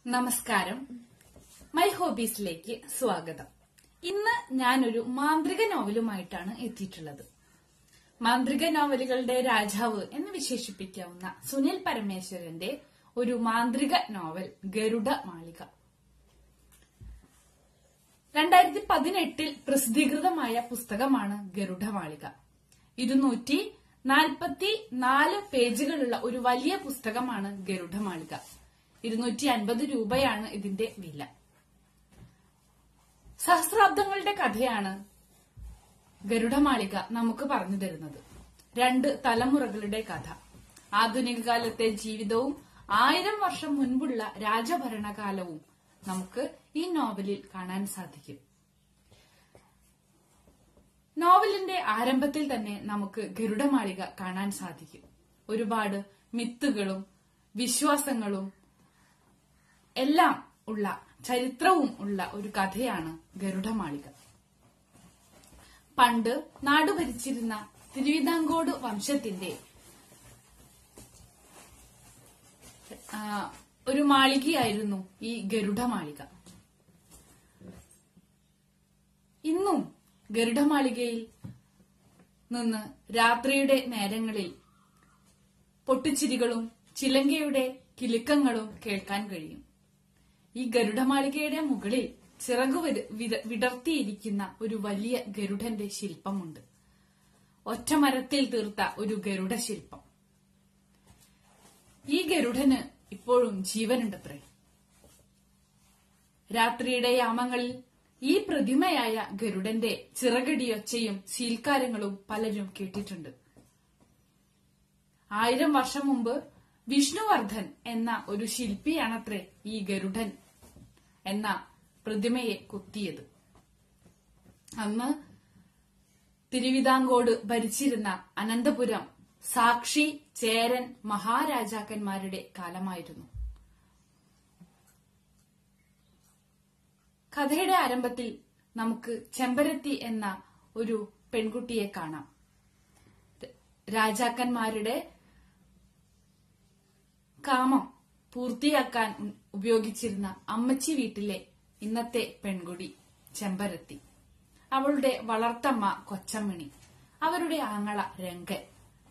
നമസ്കാരം മൈ ഹോബീസിലേക്ക് സ്വാഗതം ഇന്ന് ഞാനൊരു മാന്ത്രിക നോവലുമായിട്ടാണ് എത്തിയിട്ടുള്ളത് മാന്ത്രിക നോവലുകളുടെ രാജാവ് എന്ന് വിശേഷിപ്പിക്കാവുന്ന സുനിൽ പരമേശ്വരന്റെ ഒരു മാന്ത്രിക നോവൽ ഗരുഡ മാളിക രണ്ടായിരത്തി പതിനെട്ടിൽ പ്രസിദ്ധീകൃതമായ പുസ്തകമാണ് ഗരുഡമാളിക ഇരുന്നൂറ്റി നാൽപ്പത്തി നാല് പേജുകളുള്ള ഒരു വലിയ പുസ്തകമാണ് ഗരുഡമാളിക ഇരുന്നൂറ്റി അൻപത് രൂപയാണ് ഇതിന്റെ വില സഹസ്രാബ്ദങ്ങളുടെ കഥയാണ് ഗരുഡമാളിക നമുക്ക് പറഞ്ഞു തരുന്നത് രണ്ട് തലമുറകളുടെ കഥ ആധുനിക കാലത്തെ ജീവിതവും ആയിരം വർഷം മുൻപുള്ള രാജഭരണകാലവും നമുക്ക് ഈ നോവലിൽ കാണാൻ സാധിക്കും നോവലിന്റെ ആരംഭത്തിൽ തന്നെ നമുക്ക് ഗരുഡമാളിക കാണാൻ സാധിക്കും ഒരുപാട് മിത്തുകളും വിശ്വാസങ്ങളും എല്ലാം ഉള്ള ചരിത്രവും ഉള്ള ഒരു കഥയാണ് ഗരുഡമാളിക പണ്ട് നാടുഭരിച്ചിരുന്ന തിരുവിതാംകോട് വംശത്തിന്റെ ആ, ഒരു മാളികയായിരുന്നു ഈ ഗരുഡമാളിക ഇന്നും ഗരുഡമാളികയിൽ നിന്ന് രാത്രിയുടെ നേരങ്ങളിൽ പൊട്ടിച്ചിരികളും ചിലങ്കയുടെ കിലുക്കങ്ങളും കേൾക്കാൻ കഴിയും ഈ ഗരുഡമാളികയുടെ മുകളിൽ ചിറകു വിര- വിര- വിടർത്തിയിരിക്കുന്ന ഒരു വലിയ ഗരുഡന്റെ ശില്പമുണ്ട് ഒറ്റമരത്തിൽ തീർത്ത ഒരു ഗരുഡ ശില്പം ഈ ഗരുഡന് ഇപ്പോഴും ജീവനുണ്ടത്രേ രാത്രിയുടെ യാമങ്ങളിൽ ഈ പ്രതിമയായ ഗരുഡന്റെ ചിറകടിയൊച്ചയും സീൽക്കാരങ്ങളും പലരും കേട്ടിട്ടുണ്ട് ആയിരം വർഷം മുമ്പ് വിഷ്ണുവർദ്ധൻ എന്ന ഒരു ശില്പിയാണത്രേ ഈ ഗരുഡൻ എന്ന പ്രതിമയെ കുത്തിയത് അന്ന് തിരുവിതാംകോട് ഭരിച്ചിരുന്ന അനന്തപുരം സാക്ഷി ചേരൻ മഹാരാജാക്കന്മാരുടെ കാലമായിരുന്നു കഥയുടെ ആരംഭത്തിൽ നമുക്ക് ചെമ്പരത്തി എന്ന ഒരു പെൺകുട്ടിയെ കാണാം രാജാക്കന്മാരുടെ കാമം പൂർത്തിയാക്കാൻ ഉ- ഉപയോഗിച്ചിരുന്ന അമ്മച്ചി വീട്ടിലെ ഇന്നത്തെ പെൺകുടി ചെമ്പരത്തി അവളുടെ വളർത്തമ്മ കൊച്ചമ്മണി അവരുടെ ആങ്ങള രംഗൻ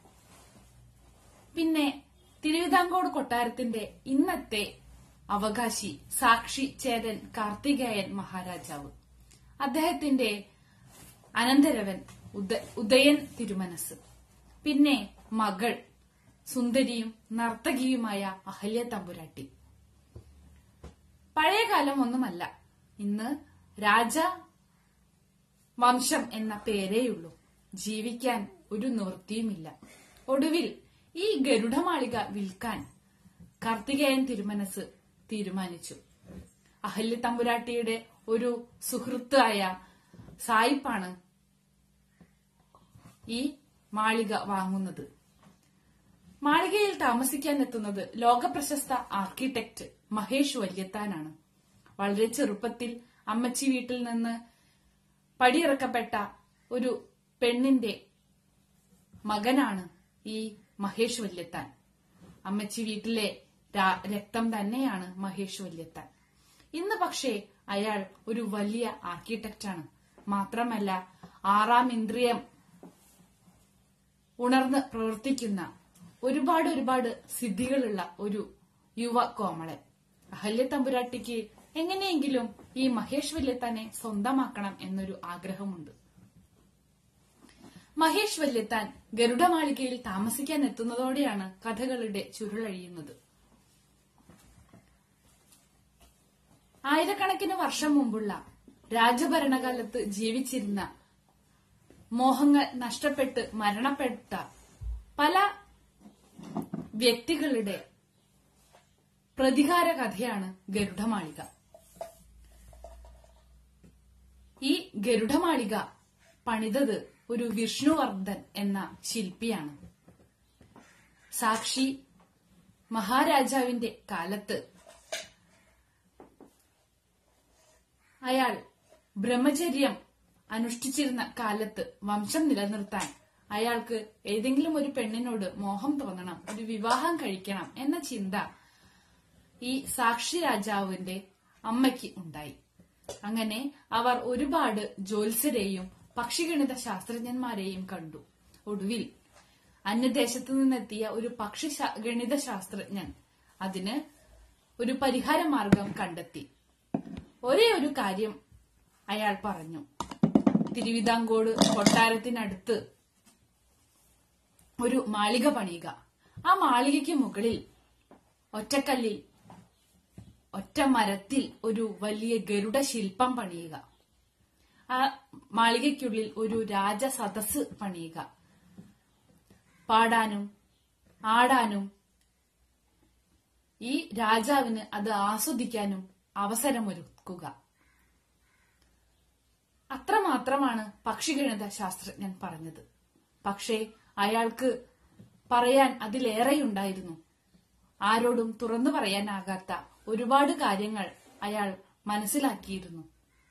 പിന്നെ തിരുവിതാംകോട് കൊട്ടാരത്തിന്റെ ഇന്നത്തെ അവകാശി സാക്ഷി ചേരൻ കാർത്തികേയൻ മഹാരാജാവ് അദ്ദേഹത്തിന്റെ അനന്തരവൻ ഉദ- ഉദയൻ തിരുമനസ് പിന്നെ മകൾ സുന്ദരിയും നർത്തകിയുമായ അഹല്യ തമ്പുരാട്ടി പഴയകാലം ഒന്നുമല്ല ഇന്ന് രാജ വംശം എന്ന പേരേയുള്ളൂ ജീവിക്കാൻ ഒരു നിവൃത്തിയുമില്ല ഒടുവിൽ ഈ ഗരുഡമാളിക വിൽക്കാൻ കാർത്തികേയൻ തിരുമനസ് തീരുമാനിച്ചു അഹല്യ തമ്പുരാട്ടിയുടെ ഒരു സുഹൃത്തായ സായിപ്പാണ് ഈ മാളിക വാങ്ങുന്നത് മാളികയിൽ താമസിക്കാൻ എത്തുന്നത് ലോകപ്രശസ്ത ആർക്കിടെക്ട് മഹേഷ് വല്യത്താനാണ് വളരെ ചെറുപ്പത്തിൽ അമ്മച്ചി വീട്ടിൽ നിന്ന് പടിയിറക്കപ്പെട്ട ഒരു പെണ്ണിന്റെ മകനാണ് ഈ മഹേഷ് വല്യത്താൻ അമ്മച്ചി വീട്ടിലെ രാ- രക്തം തന്നെയാണ് മഹേഷ് വല്യത്താൻ ഇന്ന് പക്ഷേ അയാൾ ഒരു വലിയ ആർക്കിടെക്റ്റാണ് മാത്രമല്ല ആറാം ഇന്ദ്രിയം ഉണർന്ന് പ്രവർത്തിക്കുന്ന ഒരുപാട് ഒരുപാട് സിദ്ധികളുള്ള ഒരു യുവ കോമളൻ അഹല്യ തമ്പുരാട്ടിക്ക് എങ്ങനെയെങ്കിലും ഈ മഹേഷ് വല്യത്താനെ സ്വന്തമാക്കണം എന്നൊരു ആഗ്രഹമുണ്ട് മഹേഷ് വല്യത്താൻ ഗരുഡമാളികയിൽ താമസിക്കാൻ എത്തുന്നതോടെയാണ് കഥകളുടെ ചുരുളഴിയുന്നത് ആയിരക്കണക്കിന് വർഷം മുമ്പുള്ള രാജഭരണകാലത്ത് ജീവിച്ചിരുന്ന മോഹങ്ങൾ നഷ്ടപ്പെട്ട് മരണപ്പെട്ട പല വ്യക്തികളുടെ പ്രതികാര കഥയാണ് ഗരുഡമാളിക ഈ ഗരുഡമാളിക പണിതത് ഒരു വിഷ്ണുവർദ്ധൻ എന്ന ശില്പിയാണ് സാക്ഷി മഹാരാജാവിന്റെ കാലത്ത് അയാൾ ബ്രഹ്മചര്യം അനുഷ്ഠിച്ചിരുന്ന കാലത്ത് വംശം നിലനിർത്താൻ അയാൾക്ക് ഏതെങ്കിലും ഒരു പെണ്ണിനോട് മോഹം തോന്നണം ഒരു വിവാഹം കഴിക്കണം എന്ന ചിന്ത ഈ സാക്ഷി രാജാവിന്റെ അമ്മയ്ക്ക് ഉണ്ടായി അങ്ങനെ അവർ ഒരുപാട് ജ്യോത്സ്യരെയും പക്ഷിഗണിത ശാസ്ത്രജ്ഞന്മാരെയും കണ്ടു ഒടുവിൽ അന്യദേശത്തു നിന്നെത്തിയ ഒരു പക്ഷി ശാ- ഗണിത ശാസ്ത്രജ്ഞൻ അതിന് ഒരു പരിഹാര മാർഗം കണ്ടെത്തി ഒരേ ഒരു കാര്യം അയാൾ പറഞ്ഞു തിരുവിതാംകോട് കൊട്ടാരത്തിനടുത്ത് ഒരു മാളിക പണിയുക ആ മാളികയ്ക്ക് മുകളിൽ ഒറ്റക്കല്ലിൽ ഒറ്റ മരത്തിൽ ഒരു വലിയ ഗരുഡ ശില്പം പണിയുക ആ മാളികയ്ക്കുള്ളിൽ ഒരു രാജസദസ് പണിയുക പാടാനും ആടാനും ഈ രാജാവിന് അത് ആസ്വദിക്കാനും അവസരമൊരുക്കുക അത്രമാത്രമാണ് പക്ഷിഗണിത ശാസ്ത്രജ്ഞൻ പറഞ്ഞത് പക്ഷേ അയാൾക്ക് പറയാൻ അതിലേറെയുണ്ടായിരുന്നു ആരോടും തുറന്നു പറയാനാകാത്ത ഒരുപാട് കാര്യങ്ങൾ അയാൾ മനസ്സിലാക്കിയിരുന്നു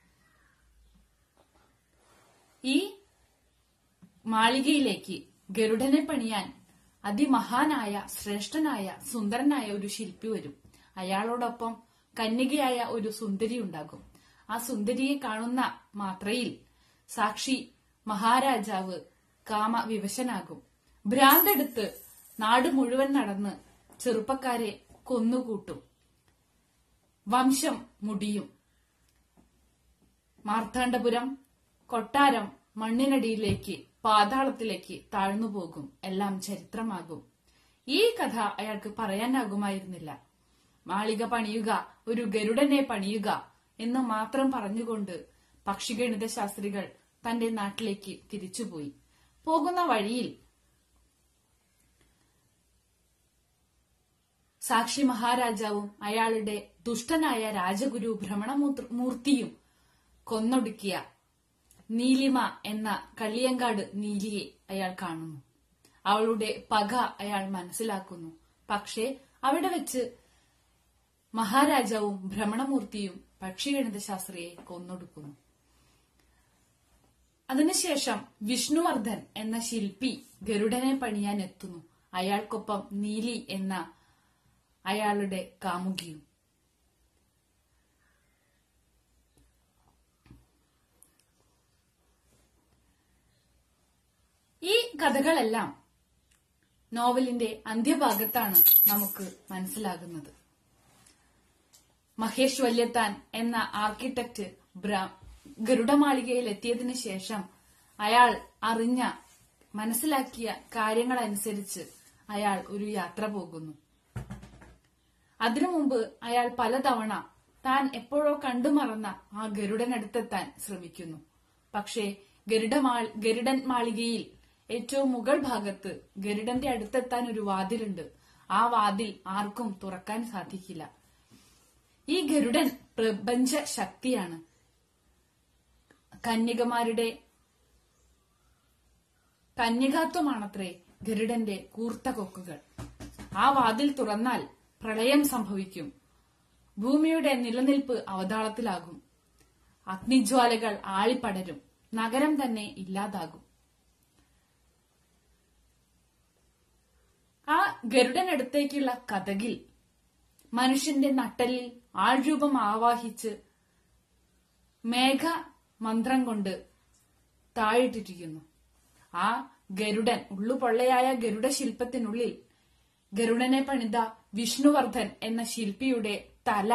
ഈ മാളികയിലേക്ക് ഗരുഡനെ പണിയാൻ അതിമഹാനായ ശ്രേഷ്ഠനായ സുന്ദരനായ ഒരു ശില്പി വരും അയാളോടൊപ്പം കന്യകയായ ഒരു സുന്ദരി ഉണ്ടാകും ആ സുന്ദരിയെ കാണുന്ന മാത്രയിൽ സാക്ഷി മഹാരാജാവ് കാമ വിവശനാകും ഭ്രാന്തെടുത്ത് നാട് മുഴുവൻ നടന്ന് ചെറുപ്പക്കാരെ കൊന്നുകൂട്ടും വംശം മുടിയും മാർത്താണ്ഡപുരം കൊട്ടാരം മണ്ണിനടിയിലേക്ക് പാതാളത്തിലേക്ക് താഴ്ന്നുപോകും എല്ലാം ചരിത്രമാകും ഈ കഥ അയാൾക്ക് പറയാനാകുമായിരുന്നില്ല മാളിക പണിയുക ഒരു ഗരുഡനെ പണിയുക എന്ന് മാത്രം പറഞ്ഞുകൊണ്ട് പക്ഷിഗണിത ശാസ്ത്രികൾ തന്റെ നാട്ടിലേക്ക് തിരിച്ചുപോയി പോകുന്ന വഴിയിൽ സാക്ഷി മഹാരാജാവും അയാളുടെ ദുഷ്ടനായ രാജഗുരു ഭ്രമണമൂർത്തിയും കൊന്നൊടുക്കിയ നീലിമ എന്ന കള്ളിയങ്കാട് നീലിയെ അയാൾ കാണുന്നു അവളുടെ പക അയാൾ മനസ്സിലാക്കുന്നു പക്ഷേ അവിടെ വെച്ച് മഹാരാജാവും ഭ്രമണമൂർത്തിയും പക്ഷിഗണിത ശാസ്ത്രിയെ കൊന്നൊടുക്കുന്നു അതിനുശേഷം വിഷ്ണുവർദ്ധൻ എന്ന ശില്പി ഗരുഡനെ പണിയാൻ എത്തുന്നു അയാൾക്കൊപ്പം നീലി എന്ന അയാളുടെ കാമുകിയും ഈ കഥകളെല്ലാം നോവലിന്റെ അന്ത്യഭാഗത്താണ് നമുക്ക് മനസ്സിലാകുന്നത് മഹേഷ് വല്യത്താൻ എന്ന ആർക്കിടെക്ട് ബ്ര- ഗരുഡമാളികയിൽ എത്തിയതിനു ശേഷം അയാൾ അറിഞ്ഞ മനസ്സിലാക്കിയ കാര്യങ്ങളനുസരിച്ച് അയാൾ ഒരു യാത്ര പോകുന്നു അതിനു മുമ്പ് അയാൾ പലതവണ താൻ എപ്പോഴോ കണ്ടുമറന്ന ആ ഗരുഡനടുത്തെത്താൻ ശ്രമിക്കുന്നു പക്ഷേ ഗരുഡമാൾ ഗരുഡൻ മാളികയിൽ ഏറ്റവും മുകൾ ഭാഗത്ത് ഗരുഡന്റെ അടുത്തെത്താൻ ഒരു വാതിലുണ്ട് ആ വാതിൽ ആർക്കും തുറക്കാൻ സാധിക്കില്ല ഈ ഗരുഡൻ പ്രപഞ്ച ശക്തിയാണ് കന്യകമാരുടെ കന്യകാത്വമാണത്രേ ഗരുഡന്റെ കൂർത്ത കൊക്കുകൾ ആ വാതിൽ തുറന്നാൽ പ്രളയം സംഭവിക്കും ഭൂമിയുടെ നിലനിൽപ്പ് അവതാളത്തിലാകും അഗ്നിജ്വാലകൾ ആളിപ്പടരും നഗരം തന്നെ ഇല്ലാതാകും ആ ഗരുഡനടുത്തേക്കുള്ള കഥകിൽ മനുഷ്യന്റെ നട്ടലിൽ ആൾരൂപം ആവാഹിച്ച് മേഘ മന്ത്രം കൊണ്ട് താഴിട്ടിരിക്കുന്നു ആ ഗരുഡൻ ഉള്ളുപൊള്ളയായ ഗരുഡ ശില്പത്തിനുള്ളിൽ ഗരുഡനെ പണിത വിഷ്ണുവർദ്ധൻ എന്ന ശില്പിയുടെ തല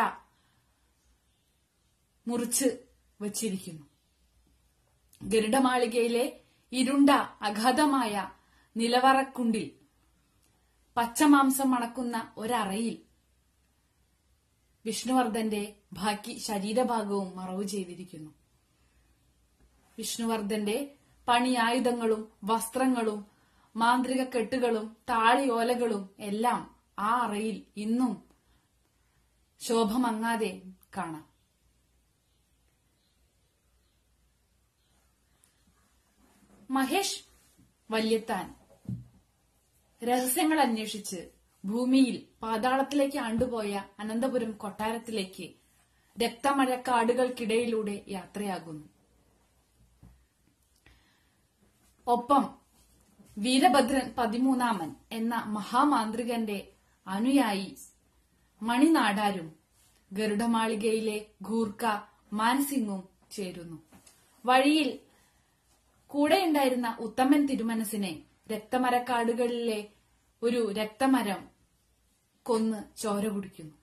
മുറിച്ച് വച്ചിരിക്കുന്നു ഗരുഡമാളികയിലെ ഇരുണ്ട അഗാധമായ നിലവറക്കുണ്ടിൽ പച്ചമാംസം മണക്കുന്ന ഒരറയിൽ വിഷ്ണുവർദ്ധന്റെ ബാക്കി ശരീരഭാഗവും മറവ് ചെയ്തിരിക്കുന്നു വിഷ്ണുവർദ്ധന്റെ പണിയായുധങ്ങളും വസ്ത്രങ്ങളും മാന്ത്രിക കെട്ടുകളും താളിയോലകളും എല്ലാം ആ അറയിൽ ഇന്നും ശോഭമങ്ങാതെ കാണാം മഹേഷ് വല്യത്താൻ രഹസ്യങ്ങൾ അന്വേഷിച്ച് ഭൂമിയിൽ പാതാളത്തിലേക്ക് ആണ്ടുപോയ അനന്തപുരം കൊട്ടാരത്തിലേക്ക് രക്തമഴക്കാടുകൾക്കിടയിലൂടെ യാത്രയാകുന്നു ഒപ്പം വീരഭദ്രൻ പതിമൂന്നാമൻ എന്ന മഹാമാന്ത്രികന്റെ അനുയായി മണിനാടാരും ഗരുഡമാളികയിലെ ഗൂർഖ മാൻസിംഗും ചേരുന്നു വഴിയിൽ കൂടെയുണ്ടായിരുന്ന ഉത്തമൻ തിരുമനസിനെ രക്തമരക്കാടുകളിലെ ഒരു രക്തമരം കൊന്ന് ചോര കുടിക്കുന്നു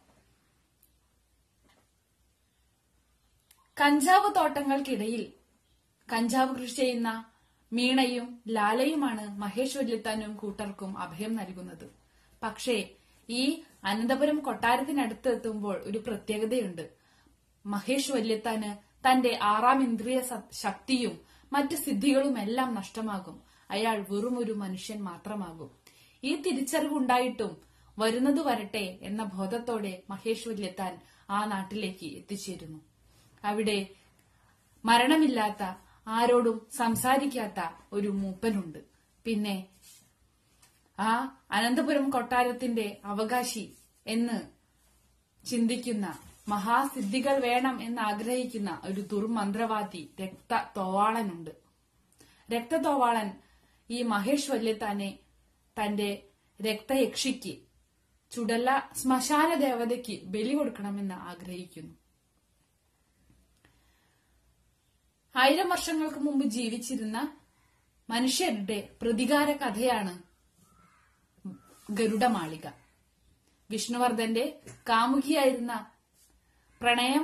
കഞ്ചാവ് തോട്ടങ്ങൾക്കിടയിൽ കഞ്ചാവ് കൃഷി ചെയ്യുന്ന മീണയും ലാലയുമാണ് മഹേഷ് വല്യത്താനും കൂട്ടർക്കും അഭയം നൽകുന്നത് പക്ഷേ ഈ അനന്തപുരം കൊട്ടാരത്തിനടുത്ത് എത്തുമ്പോൾ ഒരു പ്രത്യേകതയുണ്ട് മഹേഷ് വല്യത്താന് തന്റെ ആറാം ഇന്ദ്രിയ സ- ശക്തിയും മറ്റ് സിദ്ധികളുമെല്ലാം നഷ്ടമാകും അയാൾ വെറും ഒരു മനുഷ്യൻ മാത്രമാകും ഈ തിരിച്ചറിവുണ്ടായിട്ടും വരുന്നത് വരട്ടെ എന്ന ബോധത്തോടെ മഹേഷ് വല്യത്താൻ ആ നാട്ടിലേക്ക് എത്തിച്ചേരുന്നു അവിടെ മരണമില്ലാത്ത ആരോടും സംസാരിക്കാത്ത ഒരു മൂപ്പനുണ്ട് പിന്നെ ആ അനന്തപുരം കൊട്ടാരത്തിന്റെ അവകാശി എന്ന് ചിന്തിക്കുന്ന മഹാസിദ്ധികൾ വേണം എന്ന് ആഗ്രഹിക്കുന്ന ഒരു ദുർമന്ത്രവാദി രക്ത തോവാളനുണ്ട് രക്തതോവാളൻ ഈ മഹേഷ് വല്യത്താനെ തന്റെ രക്തയക്ഷിക്ക് ചുടല ശ്മശാന ദേവതയ്ക്ക് ബലി കൊടുക്കണമെന്ന് ആഗ്രഹിക്കുന്നു ആയിരം വർഷങ്ങൾക്ക് മുമ്പ് ജീവിച്ചിരുന്ന മനുഷ്യരുടെ പ്രതികാര കഥയാണ് ഗരുഡമാളിക വിഷ്ണുവർദ്ധന്റെ കാമുകിയായിരുന്ന പ്രണയം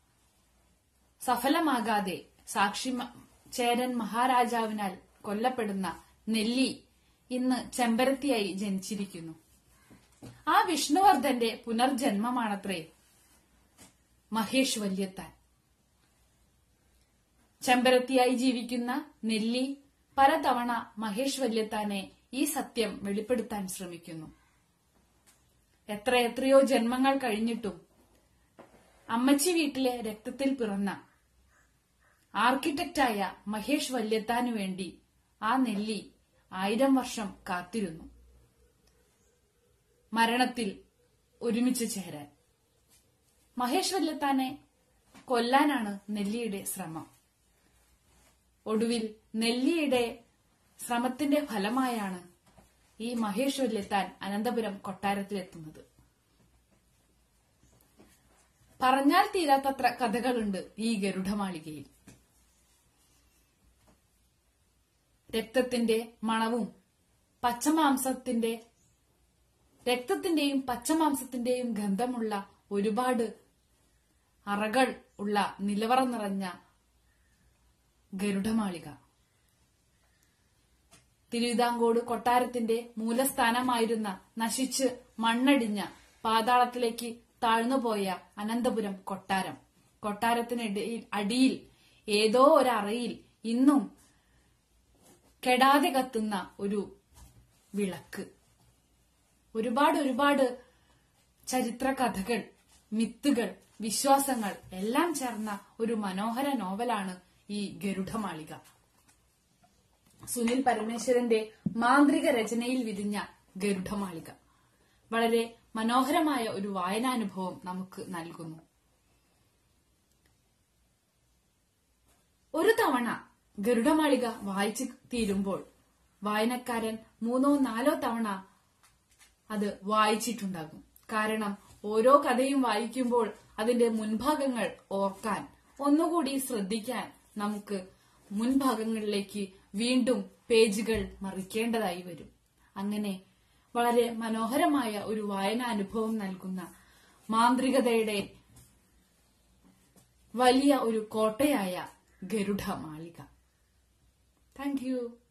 സഫലമാകാതെ സാക്ഷി മ- ചേരൻ മഹാരാജാവിനാൽ കൊല്ലപ്പെടുന്ന നെല്ലി ഇന്ന് ചെമ്പരത്തിയായി ജനിച്ചിരിക്കുന്നു ആ വിഷ്ണുവർദ്ധന്റെ പുനർജന്മമാണത്രേ മഹേഷ് വല്യത്താൻ ചെമ്പരത്തിയായി ജീവിക്കുന്ന നെല്ലി പലതവണ മഹേഷ് വല്യത്താനെ ഈ സത്യം വെളിപ്പെടുത്താൻ ശ്രമിക്കുന്നു എത്ര എത്രയോ ജന്മങ്ങൾ കഴിഞ്ഞിട്ടും അമ്മച്ചി വീട്ടിലെ രക്തത്തിൽ പിറന്ന ആർക്കിടെക്റ്റായ മഹേഷ് വല്യത്താനു വേണ്ടി ആ നെല്ലി ആയിരം വർഷം കാത്തിരുന്നു മരണത്തിൽ ഒരുമിച്ച് ചേരാൻ മഹേഷ് വല്യത്താനെ കൊല്ലാനാണ് നെല്ലിയുടെ ശ്രമം ഒടുവിൽ നെല്ലിയുടെ ശ്രമത്തിന്റെ ഫലമായാണ് ഈ മഹേഷ് വല്യത്താൻ അനന്തപുരം കൊട്ടാരത്തിലെത്തുന്നത് പറഞ്ഞാൽ തീരാത്തത്ര കഥകളുണ്ട് ഈ ഗരുഡമാളികയിൽ രക്തത്തിന്റെ മണവും പച്ചമാംസത്തിന്റെ രക്തത്തിന്റെയും പച്ചമാംസത്തിന്റെയും ഗന്ധമുള്ള ഒരുപാട് അറകൾ ഉള്ള നിലവറ നിറഞ്ഞ ഗരുഡമാളിക തിരുവിതാംകോട് കൊട്ടാരത്തിന്റെ മൂലസ്ഥാനമായിരുന്ന നശിച്ച് മണ്ണടിഞ്ഞ പാതാളത്തിലേക്ക് താഴ്ന്നുപോയ അനന്തപുരം കൊട്ടാരം കൊട്ടാരത്തിനിടയിൽ അടിയിൽ ഏതോ ഒരറയിൽ ഇന്നും കെടാതെ കത്തുന്ന ഒരു വിളക്ക് ഒരുപാട് ഒരുപാട് ചരിത്ര കഥകൾ മിത്തുകൾ വിശ്വാസങ്ങൾ എല്ലാം ചേർന്ന ഒരു മനോഹര നോവലാണ് ഈ ഗരുഡമാളിക സുനിൽ പരമേശ്വരന്റെ മാന്ത്രിക രചനയിൽ വിരിഞ്ഞ ഗരുഡമാളിക വളരെ മനോഹരമായ ഒരു വായനാനുഭവം നമുക്ക് നൽകുന്നു ഒരു തവണ ഗരുഡമാളിക വായിച്ചു തീരുമ്പോൾ വായനക്കാരൻ മൂന്നോ നാലോ തവണ അത് വായിച്ചിട്ടുണ്ടാകും കാരണം ഓരോ കഥയും വായിക്കുമ്പോൾ അതിന്റെ മുൻഭാഗങ്ങൾ ഓർക്കാൻ ഒന്നുകൂടി ശ്രദ്ധിക്കാൻ നമുക്ക് മുൻഭാഗങ്ങളിലേക്ക് വീണ്ടും പേജുകൾ മറിക്കേണ്ടതായി വരും അങ്ങനെ വളരെ മനോഹരമായ ഒരു വായനാനുഭവം നൽകുന്ന മാന്ത്രികതയുടെ വലിയ ഒരു കോട്ടയായ ഗരുഡ മാളിക താങ്ക് യു